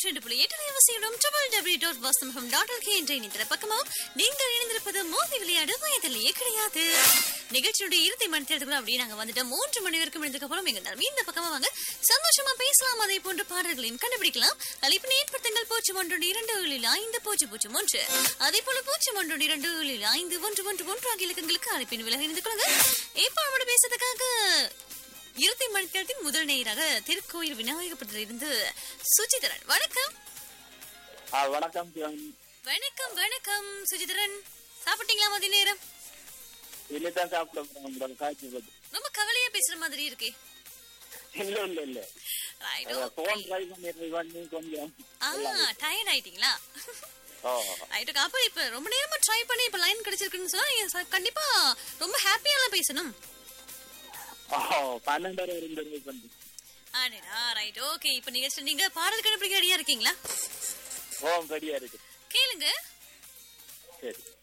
நூற்றி ரெண்டு புள்ளி எட்டு அவசியம் double W dot Vasam dot LK என்ற இணையதள பக்கமோ நீங்கள் இணைந்திருப்பது மோதி விளையாடு வயதிலேயே கிடையாது நிகழ்ச்சியுடைய இறுதி மணி தேர்தல் அப்படி நாங்க வந்துட்டு மூன்று மணி வரைக்கும் இருந்ததுக்கு அப்புறம் எங்க எல்லாரும் இந்த பக்கமா வாங்க சந்தோஷமா பேசலாம் அதே போன்ற பாடல்களையும் கண்டுபிடிக்கலாம் அழைப்பினை ஏற்படுத்துங்கள் பூஜ்ஜியம் ஒன்று இரண்டு ஏழில் ஐந்து பூஜ்ஜியம் பூஜ்ஜியம் ஒன்று அதே போல பூஜ்ஜியம் ஒன்று இரண்டு ஏழில் ஐந்து ஒன்று ஒன்று ஒன்று ஆகிய இலக்கங்களுக்கு அழைப்பின் விலகி இணைந்து கொள்ளுங்க இப்போ நம்மளோட பேசுறதுக்காக இறுதி மணித்தேரத்தின் முதல் நேயராக திருக்கோயில் விநாயகபுரத்தில் இருந்து சுஜிதரன் வணக்கம் ஆ வணக்கம் சிவன் வணக்கம் வணக்கம் சுஜிதரன் சாப்பிட்டீங்களா மதிய நேரம் இல்லதான் சாப்பிட போறோம் மேடம் காய்ச்சி போது ரொம்ப கவலையா பேசுற மாதிரி இருக்கே இல்ல இல்ல இல்ல Right, போன் okay. ட்ரை பண்ணி ட்ரை பண்ணி கொஞ்சம் ஆ டயர்ட் ஆயிட்டீங்களா ஓ ரைட்டுக்கு அப்ப இப்ப ரொம்ப நேரமா ட்ரை பண்ணி இப்ப லைன் கிடைச்சிருக்குன்னு சொன்னா நீங்க ச- கண்டிப்பா ரொம்ப ஹாப்பியாலாம் பேசணும் ஓ பன்னெண்டரை வரைக்கும் ட்ரை பண்ணி ஆடா ரைட் ஓகே இப்ப நிகழ்ச்சி நீங்க பாடல் கண்டுபிடிக்க ரெடியா இருக்கீங்களா ஓ ரெடியா இருக்கு கேளுங்க சரி